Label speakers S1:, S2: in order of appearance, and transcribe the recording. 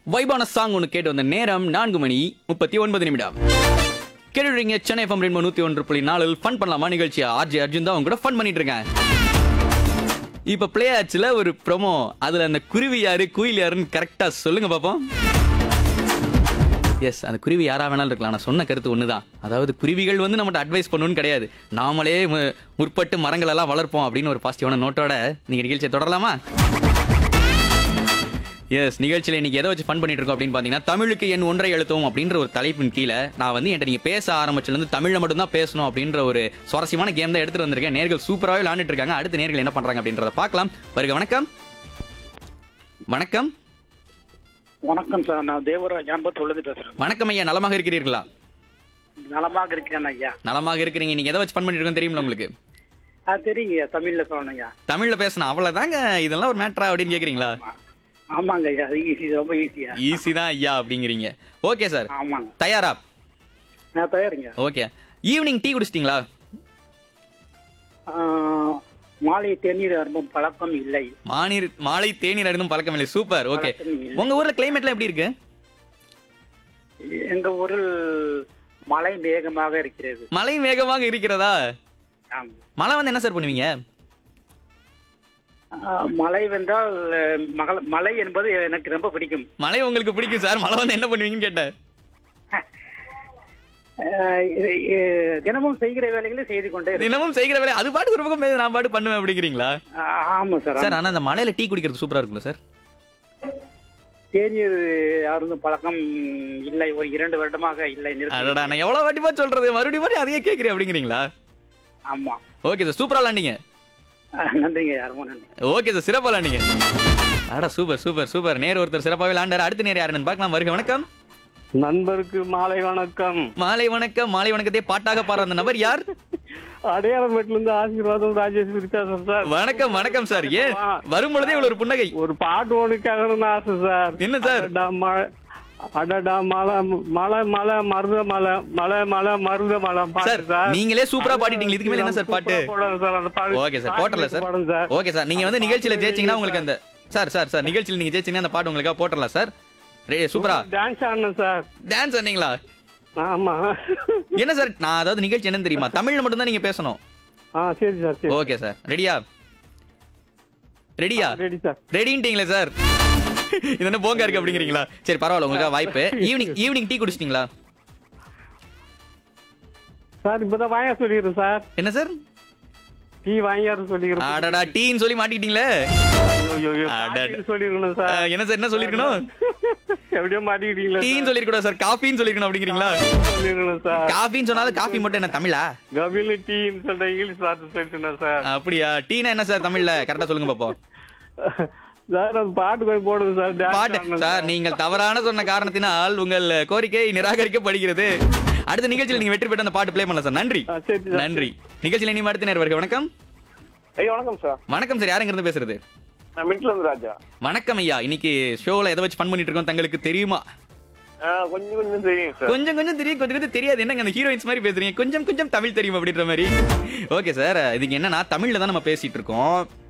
S1: வைபான song ஒன்று கேட்டு வந்த நேரம் நான்கு மணி முப்பத்தி ஒன்பது நிமிடம் கேட்டுறீங்க சென்னை எஃப்எம் ரெண்டு நூற்றி ஒன்று புள்ளி நாலில் ஃபன் பண்ணலாமா நிகழ்ச்சியா ஆர்ஜே அர்ஜுன் தான் அவங்க கூட ஃபன் பண்ணிட்டு இருக்கேன் இப்போ பிளே ஆச்சுல ஒரு ப்ரோமோ அதில் அந்த குருவி யாரு குயில் யாருன்னு கரெக்டாக சொல்லுங்க பார்ப்போம் எஸ் அந்த குருவி யாரா வேணாலும் இருக்கலாம் நான் சொன்ன கருத்து ஒன்று தான் அதாவது குருவிகள் வந்து நம்மகிட்ட அட்வைஸ் பண்ணணும்னு கிடையாது நாமளே மு- முற்பட்டு மரங்கள் எல்லாம் வளர்ப்போம் அப்படின்னு ஒரு பாசிட்டிவான நோட்டோட நீங்கள் நிகழ்ச்சியை தொடரலாமா எஸ் நிகழ்ச்சியில் இன்னைக்கு எதை வச்சு ஃபன் பண்ணிட்டு இருக்கோம் அப்படின்னு பார்த்தீங்கன்னா தமிழுக்கு என் ஒன்றை எழுத்துவோம் அப்படின்ற ஒரு தலைப்பின் கீழே நான் வந்து என்கிட்ட நீங்கள் பேச ஆரம்பிச்சிலேருந்து தமிழில் மட்டும்தான் பேசணும் அப்படின்ற ஒரு சுவாரஸ்யமான கேம் தான் எடுத்துட்டு வந்திருக்கேன் நேர்கள் சூப்பராகவே விளாண்டுட்டு இருக்காங்க அடுத்த நேர்கள் என்ன பண்ணுறாங்க அப்படின்றத பார்க்கலாம் வருக வணக்கம் வணக்கம்
S2: வணக்கம் சார் நான் தேவராஜ் அம்பத்தூர்லேருந்து பேசுறேன்
S1: வணக்கம் ஐயா நலமாக இருக்கிறீர்களா
S2: நலமாக இருக்கேன் ஐயா
S1: நலமாக இருக்கிறீங்க நீங்க எதை வச்சு ஃபன் பண்ணிட்டு இருக்கோம் தெரியுமா உங்களுக்கு
S2: ஆ தெரியுங்க தமிழ்ல சொல்லணுங்க
S1: தமிழ்ல பேசணும் அவ்வளவுதாங்க இதெல்லாம் ஒரு மேட்ரா அப்படின்னு கேக்குறீங்களா
S2: ஆமாங்க ஐயா அது ஈஸி ரொம்ப ஈஸியா
S1: ஈஸி தான் ஐயா அப்படிங்கிறீங்க ஓகே சார்
S2: ஆமாங்க
S1: தயாரா
S2: நான் தயாரிங்க
S1: ஓகே ஈவினிங் டீ குடிச்சிட்டீங்களா
S2: ஆ, மாலை தேநீர் அரும்பும் பழக்கம் இல்லை
S1: மாநீர் மாலை தேநீர் அருந்தும் பழக்கம் இல்லை சூப்பர் ஓகே
S2: பழக்கம் இல்லை.
S1: உங்க ஊர்ல கிளைமேட்லாம் எப்படி இருக்கு
S2: எங்க ஊரில் மழை வேகமாக இருக்கிறது
S1: மழை வேகமாக இருக்கிறதா
S2: ஆம்.
S1: மழை வந்து என்ன சார் பண்ணுவீங்க
S2: ஆ, மழை வென்றால் அஹ், மகள மழை என்பது எனக்கு ரொம்ப பிடிக்கும்
S1: மழை உங்களுக்கு பிடிக்கும் சார் மழை வந்து என்ன பண்ணுவீங்கன்னு கேட்டேன்
S2: ஆ, இது, இது, தினமும் செய்கிற வேலைகளை செய்து கொண்டே இருக்கேன்.
S1: தினமும் செய்கிற வேலை அது பாட்டு ஒரு பக்கம் பேசு, நான் பாட்டு பண்ணுவேன் அப்படிங்கிறீங்களா
S2: ஆ, ஆமா சார்
S1: சார் ஆனா அந்த மழையில டீ குடிக்கிறது சூப்பரா இருக்குல்ல சார்
S2: தேநீர் அருந்தும் பழக்கம் இல்லை ஒரு இரண்டு வருடமாக இல்லை நிறுத்தி
S1: அடடா நான் எவ்வளவு வாட்டிப்பா சொல்றது மறுபடியும் மறுபடியும் அதையே கேக்குறேன் அப்படிங்கிறீங்களா
S2: ஆமா
S1: ஓகே சார் சூப்பரா விளாண்டீங்க
S2: அஹ் நன்றிங்க யாருமோ நன்றி
S1: ஓகே சார் சிறப்பா விளாண்டீங்க அடா சூப்பர் சூப்பர் சூப்பர் நேர் ஒருத்தர் சிறப்பாக விளாண்டாரு அடுத்த நேர் யாருன்னு பார்க்கலாம் வருக வணக்கம்
S3: நண்பருக்கு மாலை வணக்கம்
S1: மாலை வணக்கம் மாலை வணக்கத்தை பாட்டாக பாடுற அந்த நபர் யார்
S3: அடையாளமேட்ல இருந்து ஆசீர்வாதம் ராஜேஸ்வரி பேசுறேன் சார்
S1: வணக்கம் வணக்கம் சார் ஏன் வரும் பொழுதே இவ்வளவு ஒரு புன்னகை
S3: ஒரு பாட்டு ஒண்ணு கேட்கணும்னு ஆசை சார்
S1: என்ன சார்?
S3: அடடா மழை அடடா மலை மலை மலை மருத மலை மலை மலை மருத மலை பாட்டு
S1: சார்
S3: சார்
S1: நீங்களே சூப்பரா பாடிட்டீங்க இதுக்கு மேல என்ன சார் பாட்டு
S3: போடுங்க சார் அந்த பாட்டு
S1: ஓகே சார் போட்டல சார்
S3: போடுங்க சார்
S1: ஓகே சார் நீங்க வந்து நிகழ்ச்சியில ஜெயிச்சீங்கன்னா உங்களுக்கு அந்த சார் சார் சார் நிகழ்ச்சியில் நீங்க ஜெயிச்சீங்கன்னா அந்த பாட்டு உங்களுக்காக போட்டலாம் சார் ரே சூப்பரா
S3: டான்ஸ் ஆடணும் சார்
S1: டான்ஸ் பண்ணீங்களா
S3: ஆமா
S1: என்ன சார் நான் அதாவது நிகழ்ச்சி என்னன்னு தெரியுமா தமிழ்ல மட்டும் தான் நீங்க பேசணும்
S3: ஆ சரி சார் சரி
S1: ஓகே சார் ரெடியா ரெடியா
S3: ரெடி சார்
S1: ரெடின்ட்டீங்களே சார் இது என்ன போங்க இருக்கு அப்படிங்கிறீங்களா சரி பரவாயில்ல உங்களுக்காக வாய்ப்பு ஈவினிங் ஈவினிங் டீ குடிச்சிட்டீங்களா
S3: சார் இப்பதான் வாங்க சொல்லிடுறேன் சார்
S1: என்ன சார்
S3: டீ வாங்கியாரு சொல்லிக்கிறேன்
S1: அடடா டீன்னு சொல்லி மாட்டிக்கிட்டீங்களே
S3: ஐயோ, ஐயோ,
S1: அட.
S3: காஃபின்னு சொல்லிருக்கணும் சார்
S1: அஹ், என்ன சார் என்ன சொல்லிருக்கணும்
S3: எப்படியோ மாட்டிக்கிட்டீங்களா
S1: டீன்னு சொல்லிருக்கூடாது சார் காஃபின்னு சொல்லிருக்கணும் அப்படிங்கிறீங்களா
S3: சொல்லிருக்கணும் சார்
S1: காஃபின்னு சொன்னாலும் காஃபி மட்டும் என்ன தமிழா
S3: கபில் டீன்னு சொல்ற இங்கிலீஷ் வார்த்தை சொல்லிட்டேன் சார்
S1: அப்படியா டீனா என்ன சார் தமிழ்ல கரெக்டா சொல்லுங்க பாப்போம்
S3: சார் அது பாட்டு கொஞ்சம் போடுங்க சார் dance
S1: பாட்டு
S3: ஆடணும்
S1: சார் நீங்கள் தவறான சொன்ன காரணத்தினால் உங்கள் கோரிக்கை நிராகரிக்கப்படுகிறது அடுத்த நிகழ்ச்சியில் நீங்க வெற்றி பெற்று அந்த பாட்டு ப்ளே பண்ணலாம் சார் நன்றி
S3: ஆ, சரி சார்
S1: நன்றி நிகழ்ச்சியில் இனி அடுத்த நேரம் வருக வணக்கம்
S4: ஐயா வணக்கம் சார்
S1: வணக்கம் சார் யாருங்க இருந்து பேசுறது
S4: நான் மின்ட்ல இருந்து ராஜா
S1: வணக்கம் ஐயா இன்னைக்கு ஷோல எதை வச்சு ஃபன் பண்ணிட்டு இருக்கோம் தங்களுக்கு தெரியுமா
S4: ஆ, கொஞ்சம் கொஞ்சம் தெரியும் சார்
S1: கொஞ்சம் கொஞ்சம் தெரியும் கொஞ்சம் கொஞ்சம் தெரியாது என்னங்க அந்த ஹீரோயின்ஸ் மாதிரி பேசுறீங்க கொஞ்சம் கொஞ்சம் தமிழ் தெரியும் அப்படின்ற மாதிரி ஓகே சார் இதுக்கு என்னன்னா தமிழ்ல தான் நம்ம பேசிட்டு இருக்கோம்